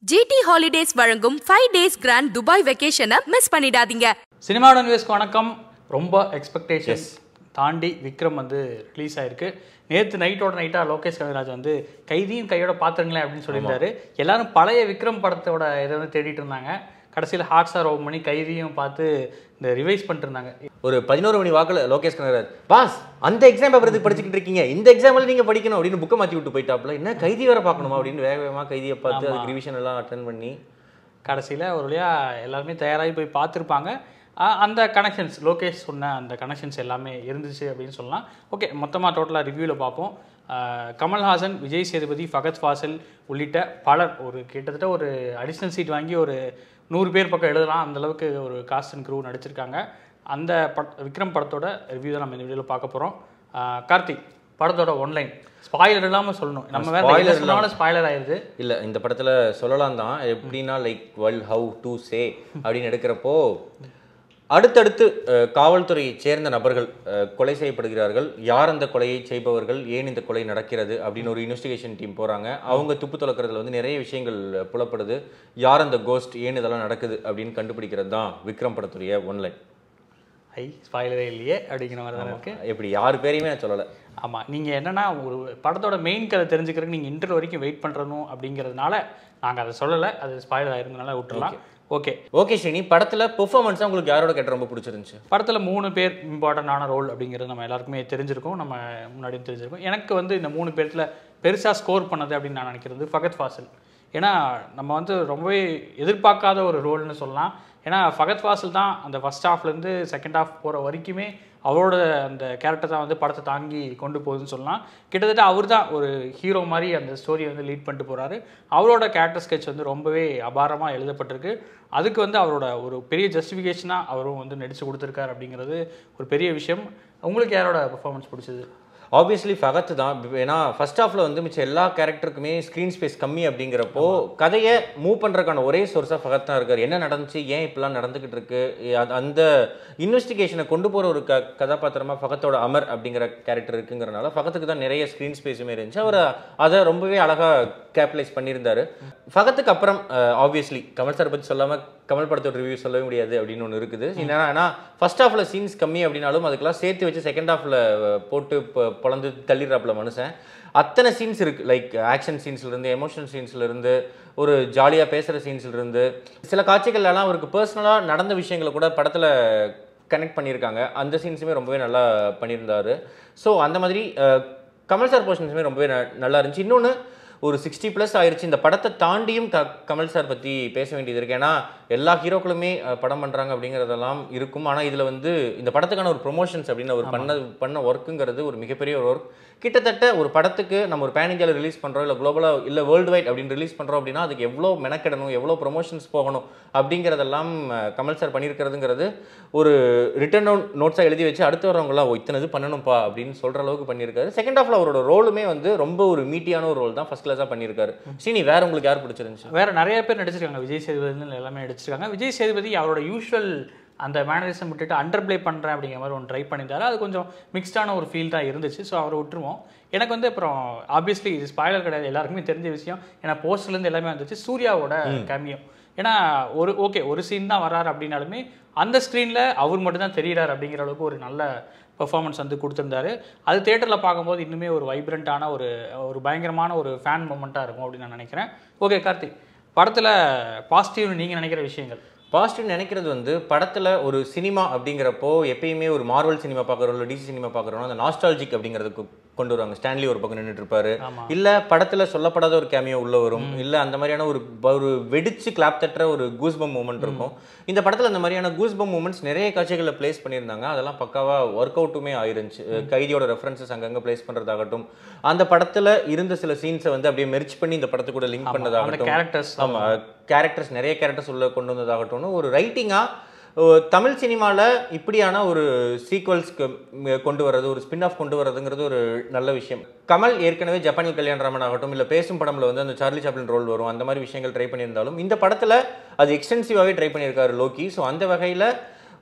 GT Holidays வழங்கும் five days grand Dubai வெக்கேஷனை miss பண்ணிடாதீங்க சினிமாவோட நியூஸ்க்கு வணக்கம் ரொம்ப எக்ஸ்பெக்டேஷன்ஸ் தாண்டி விக்ரம் வந்து ரிலீஸ் ஆயிருக்கு நேற்று நைட்டோட நைட்டாக லோகேஷ் கவிராஜ் வந்து கைதியும் கையோட பார்த்துருங்களேன் அப்படின்னு சொல்லியிருந்தாரு எல்லாரும் பழைய விக்ரம் படத்தோட இதை வந்து தேடிட்டு இருந்தாங்க கடைசியில் ஹாட் ஸ்டார் ஓப்பன் பண்ணி கைதியும் பார்த்து இந்த ரிவைஸ் பண்ணிட்டு இருந்தாங்க ஒரு பதினோரு மணி வாக்கில் லோகேஷ் கனகராஜ் பாஸ் அந்த எக்ஸாம் பேப்பர் எதுக்கு படிச்சுக்கிட்டு இருக்கீங்க இந்த எக்ஸாம்பிள் நீங்க படிக்கணும் அப்படின்னு புக்கை மாற்றி விட்டு போயிட்டாப்ல என்ன கைதி வேற பார்க்கணுமா அப்படின்னு வேக வேகமாக கைதியை பார்த்து அதுக்கு ரிவிஷன் எல்லாம் அட்டன் பண்ணி கடைசியில் ஒரு வழியாக எல்லாருமே தயாராகி போய் பார்த்துருப்பாங்க அ- அந்த கனெக்ஷன்ஸ் லோகேஷ் சொன்ன அந்த கனெக்ஷன்ஸ் எல்லாமே இருந்துச்சு அப்படின்னு சொல்லலாம் ஓகே மொத்தமாக டோட்டலாக ரிவ்யூவில் பார்ப்போம் அஹ் கமல்ஹாசன் விஜய் சேதுபதி ஃபகத் ஃபாசில் உள்ளிட்ட பலர் ஒரு கிட்டத்தட்ட ஒரு அடிஷ்னல் சீட் வாங்கி ஒரு நூறு பேர் பக்கம் எழுதலாம் அந்த அளவுக்கு ஒரு காஸ்ட் அண்ட் க்ரூ நடிச்சிருக்காங்க அந்த பட் விக்ரம் படத்தோட ரிவ்யூ தான் நம்ம இந்த வீடியோவில் பார்க்க போகிறோம் கார்த்திக் படத்தோட ஒன்லைன் ஸ்பாயிலர் இல்லாமல் சொல்லணும் நம்ம வேற Spoiler என்ன சொன்னாலும் ஸ்பாயிலர் ஆயிடுது இல்ல இந்த படத்துல சொல்லலாம் தான் எப்படின்னா like well how to say அப்படின்னு எடுக்கிறப்போ அடுத்தடுத்து அஹ், காவல்துறையைச் சேர்ந்த நபர்கள் அஹ், கொலை செய்யப்படுகிறார்கள் யார் அந்த கொலையை செய்பவர்கள் ஏன் இந்த கொலை நடக்கிறது அப்படின்னு ஒரு இன்வெஸ்டிகேஷன் டீம் போறாங்க அவங்க துப்பு துளக்கிறதுல வந்து நிறைய விஷயங்கள் புலப்படுது யார் அந்த கோஸ்ட் ஏன் இதெல்லாம் நடக்குது அப்படின்னு கண்டுபிடிக்கிறது தான் விக்ரம் படத்துடைய ஒன்லைன் ஐ ஸ்பாயிலரே இல்லையே அப்படிங்கிற மாதிரி தான் இருக்குது எப்படி யார் பேரையுமே நான் சொல்லலை ஆமாம் நீங்கள் என்னன்னா ஒரு படத்தோட மெயின் கதை தெரிஞ்சுக்கிறதுக்கு நீங்கள் இன்டர் வரைக்கும் வெயிட் பண்ணுறணும் அப்படிங்கிறதுனால நாங்கள் அதை சொல்லலை அது ஸ்பாயில் ஆயிருந்தனால விட்டுறலாம் ஓகே ஓகே ஸ்ரீனி படத்துல பெர்ஃபார்மன்ஸாக உங்களுக்கு யாரோட கேட்ட ரொம்ப பிடிச்சிருந்துச்சு படத்தில் மூணு பேர் இம்பார்ட்டண்டான ரோல் அப்படிங்கிறது நம்ம எல்லாருக்குமே தெரிஞ்சிருக்கும் நம்ம முன்னாடியும் தெரிஞ்சிருக்கும் எனக்கு வந்து இந்த மூணு பேர்த்தில் பெருசாக ஸ்கோர் பண்ணது அப்படின்னு நான் நினைக்கிறது ஃபகத் ஃபாசில் ஏன்னா நம்ம வந்து ரொம்பவே எதிர்பார்க்காத ஒரு ரோல்னு சொல்லலாம் ஏன்னா ஃபகத் ஃபாசில் தான் அந்த ஃபஸ்ட் ஹாஃப்லேருந்து செகண்ட் ஹாஃப் போகிற வரைக்குமே அவரோட அந்த கேரக்டர் தான் வந்து படத்தை தாங்கி கொண்டு போகுதுன்னு சொல்லலாம் கிட்டத்தட்ட அவர் தான் ஒரு ஹீரோ மாதிரி அந்த ஸ்டோரியை வந்து லீட் பண்ணிட்டு போகிறாரு அவரோட கேரக்டர் ஸ்கெட்ச் வந்து ரொம்பவே அபாரமாக எழுதப்பட்டிருக்கு அதுக்கு வந்து அவரோட ஒரு பெரிய ஜஸ்டிஃபிகேஷனாக அவரும் வந்து நடித்து கொடுத்துருக்காரு அப்படிங்கிறது ஒரு பெரிய விஷயம் உங்களுக்கு யாரோட பெர்ஃபார்மன்ஸ் பிடிச்சது ஆப்வியஸ்லி ஃபகத் தான் ஏன்னா ஃபர்ஸ்ட் ஹாஃப்ல வந்து மிச்ச எல்லா கேரக்டருக்குமே ஸ்க்ரீன் ஸ்பேஸ் கம்மி அப்படிங்கிறப்போ கதையை மூவ் பண்றதுக்கான ஒரே சோர்ஸாக ஃபகத் தான் இருக்காரு என்ன நடந்துச்சு ஏன் இப்படிலாம் நடந்துகிட்டு இருக்கு அது- அந்த இன்வெஸ்டிகேஷனை கொண்டு போற ஒரு க கதாபாத்திரமா ஃபகத்தோட அமர் அப்படிங்கிற கேரக்டர் இருக்குங்கிறனால ஃபகத்துக்கு தான் நிறைய ஸ்க்ரீன் ஸ்பேஸுமே இருந்துச்சு அவர் அதை ரொம்பவே அழகா கேபிட்டலைஸ் பண்ணியிருந்தாரு ஃபகத்துக்கு அப்புறம் ஆப்வியஸ்லி கமல் சார் பற்றி சொல்லாம கமல் படத்தோட ரிவ்யூ சொல்லவே முடியாது அப்படின்னு ஒன்று இருக்குது என்னன்னா ஏன்னா ஃபர்ஸ்ட் ஹாஃப்ல சீன்ஸ் கம்மி அப்படின்னாலும் அதுக்கெல்லாம் சேர்த்து வச்சு செகண்ட் ஹாஃப்ல போட்டு பொ- பொளந்து தள்ளிடுறாப்புல மனுஷன் அத்தனை சீன்ஸ் இருக்கு லைக் ஆக்ஷன் சீன்ஸ்ல இருந்து எமோஷனல் சீன்ஸ்ல இருந்து ஒரு ஜாலியா பேசுற சீன்ஸ்ல இருந்து சில காட்சிகள் எல்லாம் அவருக்கு பர்சனலா நடந்த விஷயங்களை கூட படத்துல கனெக்ட் பண்ணியிருக்காங்க அந்த சீன்ஸுமே ரொம்பவே நல்லா பண்ணியிருந்தாரு ஸோ அந்த மாதிரி அஹ், கமல் சார் போர்ஷன்ஸுமே ரொம்பவே ந- நல்லா இருந்துச்சு இன்னொன்று ஒரு சிக்ஸ்டி ப்ளஸ் ஆயிருச்சு இந்த படத்தை தாண்டியும் க கமல் சார் பற்றி பேச வேண்டியது இருக்கு ஏன்னா எல்லா ஹீரோக்களுமே அஹ், படம் பண்ணுறாங்க அப்படிங்கிறதெல்லாம் இருக்கும் ஆனால் இதில் வந்து இந்த படத்துக்கான ஒரு ப்ரொமோஷன்ஸ் அப்படின்னு அவர் பண்ண பண்ண ஒர்க்குங்கிறது ஒரு மிகப்பெரிய ஒரு ஒர்க் கிட்டத்தட்ட ஒரு படத்துக்கு நம்ம ஒரு பேன் இந்தியாவில் ரிலீஸ் பண்ணுறோம் இல்லை குளோபலாக இல்லை வேர்ல்டு வைட் அப்படின்னு ரிலீஸ் பண்ணுறோம் அப்படின்னா அதுக்கு எவ்வளோ மெனக்கெடணும் எவ்வளோ ப்ரொமோஷன்ஸ் போகணும் அப்படிங்கிறதெல்லாம் அஹ், கமல் சார் பண்ணியிருக்கிறதுங்கிறது ஒரு ரிட்டர்ன் நோட்ஸாக எழுதி வச்சு அடுத்து வரவங்களாம் "ஓ, இத்தனை இது பண்ணணும்ப்பா அப்படின்னு சொல்கிற அளவுக்கு பண்ணியிருக்காரு செகண்ட் ஹாஃப்ல அவரோட ரோலுமே வந்து ரொம்ப ஒரு மீட்டியான ஒரு ரோல் தான் ஃபர்ஸ்ட் கிளாஸாக பண்ணியிருக்காரு ஸ்ரீனி வேற உங்களுக்கு யார் பிடிச்சிருந்துச்சு வேற நிறைய பேர் நடிச்சிருக்காங்க விஜய் சேதுபதி எல்லாமே நடிச்சிருக்காங்க விஜய் சேதுபதி அவரோட யூஷுவல் அந்த மேனரிசம் விட்டுட்டு அண்டர் ப்ளே பண்ணுறேன் அப்படிங்கிற மாதிரி ஒன்று ட்ரை பண்ணியிருந்தாரு அது கொஞ்சம் மிக்ஸ்டான ஒரு ஃபீல் தான் இருந்துச்சு ஸோ அவரை விட்டுருவோம் எனக்கு வந்து அப்புறம் ஆப்வியஸ்லி இது ஸ்பாய்லர் கிடையாது எல்லாருக்குமே தெரிஞ்ச விஷயம் ஏன்னா போஸ்டர்லேருந்து எல்லாமே வந்துச்சு சூர்யாவோட கேமியம் ஏன்னா ஒரு ஓகே ஒரு சீன் தான் வராரு அப்படின்னாலுமே அந்த ஸ்க்ரீனில் அவர் மட்டும்தான் தெரிகிறார் அப்படிங்கிற அளவுக்கு ஒரு நல்ல பெர்ஃபார்மன்ஸ் வந்து கொடுத்துருந்தாரு அது தேட்டரில் பார்க்கும்போது இன்னுமே ஒரு வைப்ரண்ட்டான ஒரு ஒரு பயங்கரமான ஒரு ஃபேன் மூமெண்ட்டாக இருக்கும் அப்படின்னு நான் நினைக்கிறேன் ஓகே கார்த்திக் படத்தில் பாசிட்டிவ்னு நீங்கள் நினைக்கிற விஷயங்கள் பாசிட்டிவ் நினைக்கிறது வந்து படத்துல ஒரு சினிமா அப்படிங்கிறப்போ எப்பயுமே ஒரு மார்வல் சினிமா பார்க்குறோம் இல்லை டிசி சினிமா பார்க்குறோம் அந்த நாஸ்டாலஜிக் அப்படிங்கிறதுக்கு கொண்டு வருவாங்க ஸ்டான்லி ஒரு பக்கம் நின்றுட்டு இருப்பாரு ஆமா. இல்ல படத்துல சொல்லப்படாத ஒரு கேமியோ உள்ள வரும் இல்ல அந்த மாதிரியான ஒரு ஒரு வெடிச்சு கிளாப் தட்டுற ஒரு கூஸ்பம் மூமெண்ட் இருக்கும் இந்த படத்துல அந்த மாதிரியான கூஸ்பம் மூமெண்ட்ஸ் நிறைய காட்சிகளில் பிளேஸ் பண்ணியிருந்தாங்க அதெல்லாம் பக்காவா ஒர்க் அவுட்டுமே ஆயிருந்துச்சு கைதியோட ரெஃபரன்சஸ் அங்கங்க பிளேஸ் பண்றதாகட்டும் அந்த படத்துல இருந்த சில சீன்ஸை வந்து அப்படியே மெர்ச் பண்ணி இந்த படத்து கூட லிங்க் அந்த பண்ணதாகட்டும் கேரக்டர்ஸ் ஆமா கேரக்டர்ஸ் நிறைய கேரக்டர்ஸ் உள்ள கொண்டு வந்ததாகட்டும் ஒரு ரைட்டிங்கா தமிழ் சினிமால இப்படியான ஒரு சீக்வல்ஸ்க்கு கொண்டு வர்றது ஒரு ஸ்பின் ஆஃப் கொண்டு வர்றதுங்கிறது ஒரு நல்ல விஷயம் கமல் ஏற்கனவே ஜப்பானில் கல்யாணராமன் ஆகட்டும் இல்லை பேசும் படம்ல வந்து அந்த சார்லி சாப்ளின் ரோல் வரும் அந்த மாதிரி விஷயங்கள் ட்ரை பண்ணியிருந்தாலும் இந்த படத்துல அது எக்ஸ்டென்சிவாகவே ட்ரை பண்ணியிருக்காரு லோக்கி ஸோ அந்த வகையில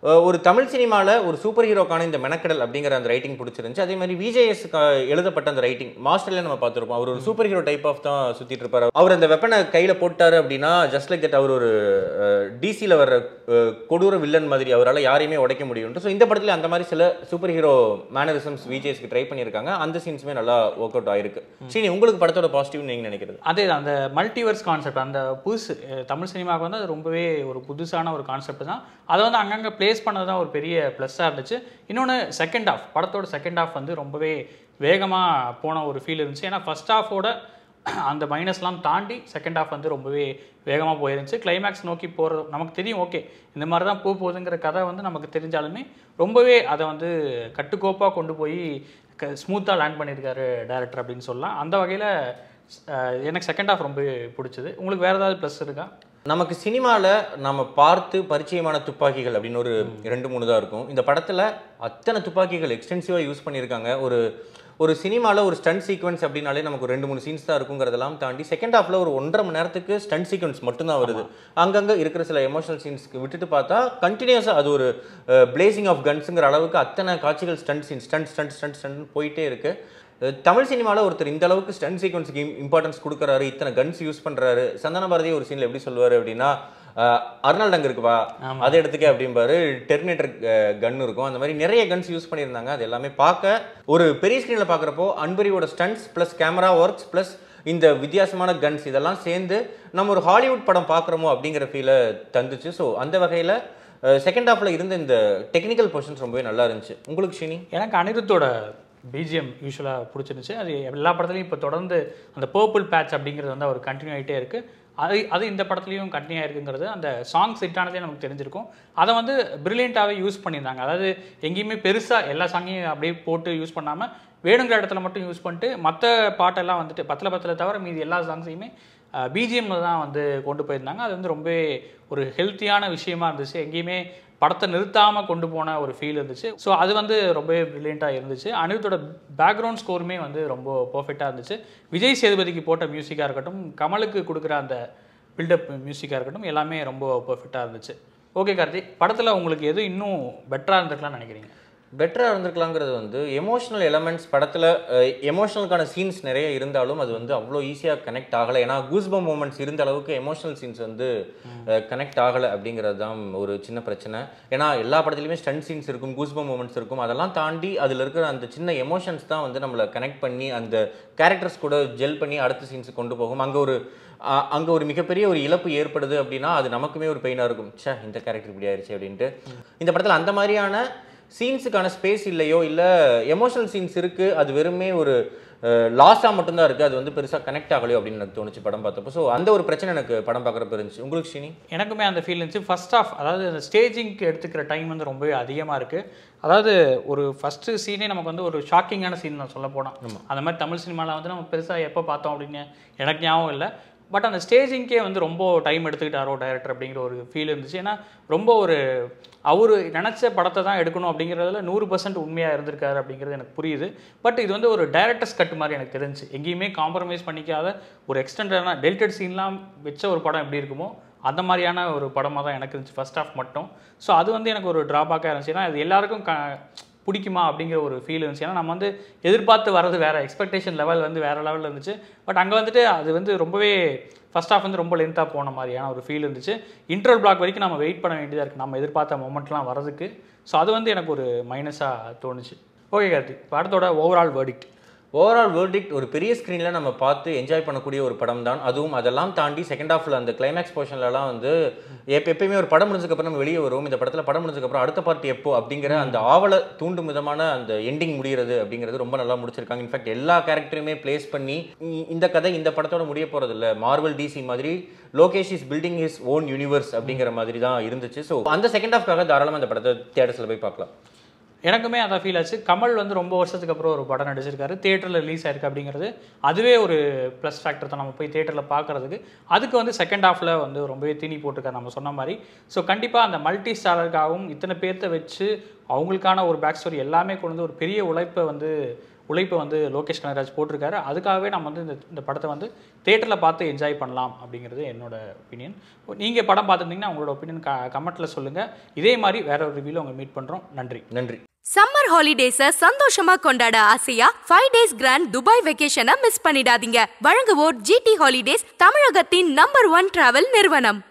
அஹ், ஒரு தமிழ் சினிமாவில் ஒரு சூப்பர் ஹீரோக்கான இந்த மெனக்கடல் அப்படிங்கிற அந்த ரைட்டிங் பிடிச்சிருந்துச்சு அதே மாதிரி விஜேஎஸ் எழுதப்பட்ட அந்த ரைட்டிங் மாஸ்டர்ல நம்ம பார்த்துருப்போம் அவர் ஒரு சூப்பர் ஹீரோ டைப் ஆஃப் தான் சுற்றிட்டு இருப்பார் அவர் அந்த வெப்பனை கையில் போட்டாரு அப்படின்னா ஜஸ்ட் லைக் தட் அவர் ஒரு டிசியில் வர்ற அஹ், கொடூர வில்லன் மாதிரி அவரால் யாரையுமே உடைக்க முடியும் ஸோ இந்த படத்தில் அந்த மாதிரி சில சூப்பர் ஹீரோ மேனரிசம்ஸ் விஜேஎஸ்க்கு ட்ரை பண்ணியிருக்காங்க அந்த சீன்ஸுமே நல்லா ஒர்க் அவுட் ஆயிருக்கு சரி உங்களுக்கு படத்தோட பாசிட்டிவ் நீங்கள் நினைக்கிறது அதே தான், அந்த மல்டிவர்ஸ் கான்செப்ட் அந்த புதுசு அஹ், தமிழ் சினிமாவுக்கு வந்து அது ரொம்பவே ஒரு புதுசான ஒரு கான்செப்ட் தான் அதை வந்து அங்கங்கே ப்ளேஸ் பண்ணது தான் ஒரு பெரிய ப்ளஸ்ஸாக இருந்துச்சு இன்னொன்று செகண்ட் ஹாஃப் படத்தோட செகண்ட் ஹாஃப் வந்து ரொம்பவே வேகமாக போன ஒரு ஃபீல் இருந்துச்சு ஏன்னா ஃபர்ஸ்ட் ஹாஃபோட அந்த மைனஸ்லாம் தாண்டி செகண்ட் ஹாஃப் வந்து ரொம்பவே வேகமாக போயிருந்துச்சு கிளைமேக்ஸ் நோக்கி போகிறது நமக்கு தெரியும் ஓகே இந்த மாதிரி தான் போக போகுதுங்கிற கதை வந்து நமக்கு தெரிஞ்சாலுமே ரொம்பவே அதை வந்து கட்டுக்கோப்பாக கொண்டு போய் க ஸ்மூத்தாக லேண்ட் பண்ணியிருக்காரு டேரக்டர் அப்படின்னு சொல்லலாம் அந்த வகையில் எனக்கு செகண்ட் ஹாஃப் ரொம்ப பிடிச்சது உங்களுக்கு வேறு ஏதாவது ப்ளஸ் இருக்கா நமக்கு சினிமாவில் நம்ம பார்த்து பரிச்சயமான துப்பாக்கிகள் அப்படின்னு ஒரு ரெண்டு மூணு தான் இருக்கும் இந்த படத்தில் அத்தனை துப்பாக்கிகள் எக்ஸ்டென்சிவாக யூஸ் பண்ணியிருக்காங்க ஒரு ஒரு சினிமாவில் ஒரு ஸ்டண்ட் சீக்வன்ஸ் அப்படின்னாலே நமக்கு ஒரு ரெண்டு மூணு சீன்ஸ் தான் இருக்குங்கிறதெல்லாம் தாண்டி செகண்ட் ஹாஃபில் ஒரு ஒன்றரை மணி நேரத்துக்கு ஸ்டண்ட் சீக்வன்ஸ் மட்டும்தான் வருது அங்கங்கே இருக்கிற சில எமோஷனல் சீன்ஸ்க்கு விட்டுட்டு பார்த்தா கண்டினியூஸாக அது ஒரு பிளேசிங் ஆஃப் கன்ஸுங்கிற அளவுக்கு அத்தனை காட்சிகள் stunt scene stunt stunt stunt stunt போயிட்டே இருக்கு அஹ் தமிழ் சினிமாவில் ஒருத்தர் இந்த அளவுக்கு ஸ்டன் சீக்வன்ஸுக்கு இம்பார்ட்டன்ஸ் கொடுக்குறாரு இத்தனை கன்ஸ் யூஸ் பண்ணுறாரு சந்தன பாரதி ஒரு சீனில் எப்படி சொல்லுவார் அப்படின்னா அஹ், அர்னால்ட் அங்கே இருக்குப்பா அதை எடுத்துக்க அப்படிம்பாரு டெர்மினேட்டர் கன் இருக்கும் அந்த மாதிரி நிறைய கன்ஸ் யூஸ் பண்ணியிருந்தாங்க அது எல்லாமே பார்க்க ஒரு பெரிய ஸ்க்ரீனில் பார்க்குறப்போ அன்பரியோட stunts plus camera works plus இந்த வித்தியாசமான கன்ஸ் இதெல்லாம் சேர்ந்து நம்ம ஒரு ஹாலிவுட் படம் பார்க்குறோமோ அப்படிங்கிற ஃபீலை தந்துச்சு ஸோ அந்த வகையில் செகண்ட் ஹாஃபில் இருந்த இந்த டெக்னிக்கல் போர்ஷன்ஸ் ரொம்பவே நல்லா இருந்துச்சு உங்களுக்கு ஷினி எனக்கு அனிருத்தோட பிஜிஎம் யூஸ்வலாக பிடிச்சிருந்துச்சு அது எல்லா படத்துலையும் இப்போ தொடர்ந்து அந்த பர்பிள் பேட்ச் அப்படிங்கிறது வந்து அவர் கண்டினியூ ஆகிட்டே இருக்குது அது அது இந்த படத்துலையும் கண்டினியூ ஆயிருக்குங்கிறது அந்த சாங்ஸ் ஹிட்டானதே நமக்கு தெரிஞ்சிருக்கும் அதை வந்து ப்ரில்லியண்ட்டாகவே யூஸ் பண்ணியிருந்தாங்க அதாவது எங்கேயுமே பெருசாக எல்லா சாங்கையும் அப்படியே போட்டு யூஸ் பண்ணாமல் வேணுங்கிற இடத்துல மட்டும் யூஸ் பண்ணிட்டு மற்ற பாட்டெல்லாம் வந்துட்டு பத்தில் பத்தில் தவிர மீதி எல்லா சாங்ஸையுமே பிஜிஎம்ல தான் வந்து கொண்டு போயிருந்தாங்க அது வந்து ரொம்ப ஒரு ஹெல்த்தியான விஷயமா இருந்துச்சு எங்கேயுமே படத்தை நிறுத்தாமல் கொண்டு போன ஒரு ஃபீல் இருந்துச்சு ஸோ அது வந்து ரொம்பவே ப்ரில்லியண்ட்டாக இருந்துச்சு அனிருத்தோட பேக்ரவுண்ட் ஸ்கோருமே வந்து ரொம்ப பர்ஃபெக்டாக இருந்துச்சு விஜய் சேதுபதிக்கு போட்ட மியூசிக்காக இருக்கட்டும் கமலுக்கு கொடுக்குற அந்த பில்டப் மியூசிக்காக இருக்கட்டும் எல்லாமே ரொம்ப பர்ஃபெக்டாக இருந்துச்சு ஓகே கார்த்திக் படத்தில் உங்களுக்கு எது இன்னும் பெட்டராக இருந்திருக்கலாம்னு நினைக்கிறீங்க பெட்டராக இருந்திருக்கலாங்கிறது வந்து எமோஷனல் எலமெண்ட்ஸ் படத்தில் எமோஷனலுக்கான சீன்ஸ் நிறைய இருந்தாலும் அது வந்து அவ்வளோ ஈஸியாக கனெக்ட் ஆகலை ஏன்னா கூஸ்பம் மூமெண்ட்ஸ் இருந்த அளவுக்கு எமோஷனல் சீன்ஸ் வந்து கனெக்ட் ஆகலை அப்படிங்கிறது தான் ஒரு சின்ன பிரச்சனை ஏன்னா எல்லா படத்துலையுமே ஸ்டண்ட் சீன்ஸ் இருக்கும் கூஸ்பம் மூமெண்ட்ஸ் இருக்கும் அதெல்லாம் தாண்டி அதில் இருக்கிற அந்த சின்ன எமோஷன்ஸ் தான் வந்து நம்மளை கனெக்ட் பண்ணி அந்த கேரக்டர்ஸ் கூட ஜெல் பண்ணி அடுத்த சீன்ஸுக்கு கொண்டு போகும் அங்கே ஒரு அங்கே ஒரு மிகப்பெரிய ஒரு இழப்பு ஏற்படுது அப்படின்னா அது நமக்குமே ஒரு பெயினாக இருக்கும் ச்சே இந்த கேரக்டர் இப்படி ஆயிடுச்சு அப்படின்ட்டு இந்த படத்தில் அந்த மாதிரியான சீன்ஸுக்கான ஸ்பேஸ் இல்லையோ இல்லை எமோஷனல் சீன்ஸ் இருக்குது அது வெறுமே ஒரு லாஸாக மட்டும்தான் இருக்குது அது வந்து பெருசாக கனெக்ட் ஆகலையோ அப்படின்னு எனக்கு தோணுச்சு படம் பார்த்தப்போ ஸோ அந்த ஒரு பிரச்சனை எனக்கு படம் பார்க்குறப்ப இருந்துச்சு உங்களுக்கு ஷினி எனக்குமே அந்த ஃபீல் இருந்துச்சு ஃபர்ஸ்ட் ஆஃப் அதாவது அந்த ஸ்டேஜிங்க்கு எடுத்துக்கிற டைம் வந்து ரொம்பவே அதிகமாக இருக்குது அதாவது ஒரு ஃபஸ்ட்டு சீனே நமக்கு வந்து ஒரு ஷாக்கிங்கான சீன் தான் சொல்ல போனால் அந்த மாதிரி தமிழ் சினிமாவில் வந்து நம்ம பெருசாக எப்போ பார்த்தோம் அப்படின்னு எனக்கு ஞாபகம் இல்லை பட் அந்த ஸ்டேஜிங்க்கே வந்து ரொம்ப டைம் எடுத்துக்கிட்டாரோ டைரக்டர் அப்படிங்கிற ஒரு ஃபீல் இருந்துச்சு ஏன்னா ரொம்ப ஒரு அவர் நினச்ச படத்தை தான் எடுக்கணும் அப்படிங்கிறதுல நூறு பர்சன்ட் உண்மையாக இருந்திருக்காரு அப்படிங்கிறது எனக்கு புரியுது பட் இது வந்து ஒரு டைரக்டர்ஸ் கட் மாதிரி எனக்கு தெரிஞ்சு எங்கேயுமே காம்ப்ரமைஸ் பண்ணிக்காத ஒரு எக்ஸ்டெண்டான டெல்டட் சீன்லாம் வச்ச ஒரு படம் எப்படி இருக்குமோ அந்த மாதிரியான ஒரு படமாக தான் எனக்கு இருந்துச்சு ஃபர்ஸ்ட் ஹாஃப் மட்டும் ஸோ அது வந்து எனக்கு ஒரு ட்ராபேக்காக இருந்துச்சு ஏன்னா இது எல்லாருக்கும் க பிடிக்குமா அப்படிங்கிற ஒரு ஃபீல் இருந்துச்சு ஏன்னா நம்ம வந்து எதிர்பார்த்து வர்றது வேறு எக்ஸ்பெக்டேஷன் லெவல் வந்து வேறு லெவலில் இருந்துச்சு பட் அங்கே வந்துட்டு அது வந்து ரொம்பவே ஃபர்ஸ்ட் ஹாஃப் வந்து ரொம்ப லென்த்தாக போன மாதிரியான ஒரு ஃபீல் இருந்துச்சு இன்டர்வல் பிளாக் வரைக்கும் நம்ம வெயிட் பண்ண வேண்டியதாக இருக்குது நம்ம எதிர்பார்த்த மொமெண்ட்லாம் வரதுக்கு ஸோ அது வந்து எனக்கு ஒரு மைனஸாக தோணுச்சு ஓகே கார்த்திக் படத்தோட ஓவரால் வேர்டிக்ட் ஓவரால் வேர்டிக்ட் ஒரு பெரிய ஸ்க்ரீனில் நம்ம பார்த்து என்ஜாய் பண்ணக்கூடிய ஒரு படம் தான் அதுவும் அதெல்லாம் தாண்டி செகண்ட் ஹாஃபில் அந்த கிளைமேக்ஸ் போர்ஷன்லலாம் வந்து எப்போ எப்பயுமே ஒரு படம் முடிஞ்சதுக்கப்புறம் நம்ம வெளியே வருவோம் இந்த படத்தில் படம் முடிஞ்சதுக்கப்புறம் அடுத்த பார்ட்டி எப்போ அப்படிங்கிற அந்த ஆவலை தூண்டும் விதமான அந்த எண்டிங் முடிகிறது அப்படிங்கிறது ரொம்ப நல்லா முடிச்சிருக்காங்க இன்ஃபேக்ட் எல்லா கேரக்டருமே பிளேஸ் பண்ணி இ- இந்த கதை இந்த படத்தோட முடிய போகிறது இல்லை மார்வல் டிசி மாதிரி Lokesh is building his own universe அப்படிங்கிற மாதிரி தான் இருந்துச்சு ஸோ அந்த செகண்ட் ஹாஃப்காக தாராளமாக அந்த படத்தை தேட்டர்ஸில் போய் பார்க்கலாம் எனக்குமே அதான் ஃபீல் ஆச்சு கமல் வந்து ரொம்ப வருஷத்துக்கு அப்புறம் ஒரு படம் நடிச்சிருக்காரு தேட்டரில் ரிலீஸ் ஆயிருக்கு அப்படிங்கிறது அதுவே ஒரு ப்ளஸ் ஃபேக்டர் தான் நம்ம போய் தேட்டரில் பார்க்கறதுக்கு அதுக்கு வந்து செகண்ட் ஹாஃபில் வந்து ரொம்பவே தீனி போட்டிருக்காரு நம்ம சொன்ன மாதிரி ஸோ கண்டிப்பாக அந்த மல்டி ஸ்டாரருக்காகவும் இத்தனை பேர்த்த வச்சு அவங்களுக்கான ஒரு பேக் ஸ்டோரி எல்லாமே கொண்டு வந்து ஒரு பெரிய உழைப்பை வந்து உழைப்பை வந்து லோகேஷ் கனகராஜ் போட்டிருக்காரு அதுக்காகவே நம்ம வந்து இந்த இந்த படத்தை வந்து தேட்டரில் பார்த்து என்ஜாய் பண்ணலாம் அப்படிங்கிறது என்னோட ஒப்பீனியன் நீங்கள் படம் பார்த்துருந்தீங்கன்னா உங்களோட ஒப்பீனியன் க கமெண்ட்டில் சொல்லுங்கள் இதே மாதிரி வேற ஒரு ரிவ்யூவில் உங்களை மீட் பண்ணுறோம் நன்றி நன்றி சம்மர் ஹாலிடேஸ சந்தோஷமா கொண்டாட ஆசையா ஃபைவ் டேஸ் கிராண்ட் துபாய் வெக்கேஷனை மிஸ் பண்ணிடாதீங்க வழங்குவோர் ஜிடி ஹாலிடேஸ் தமிழகத்தின் நம்பர் ஒன் டிராவல் நிறுவனம்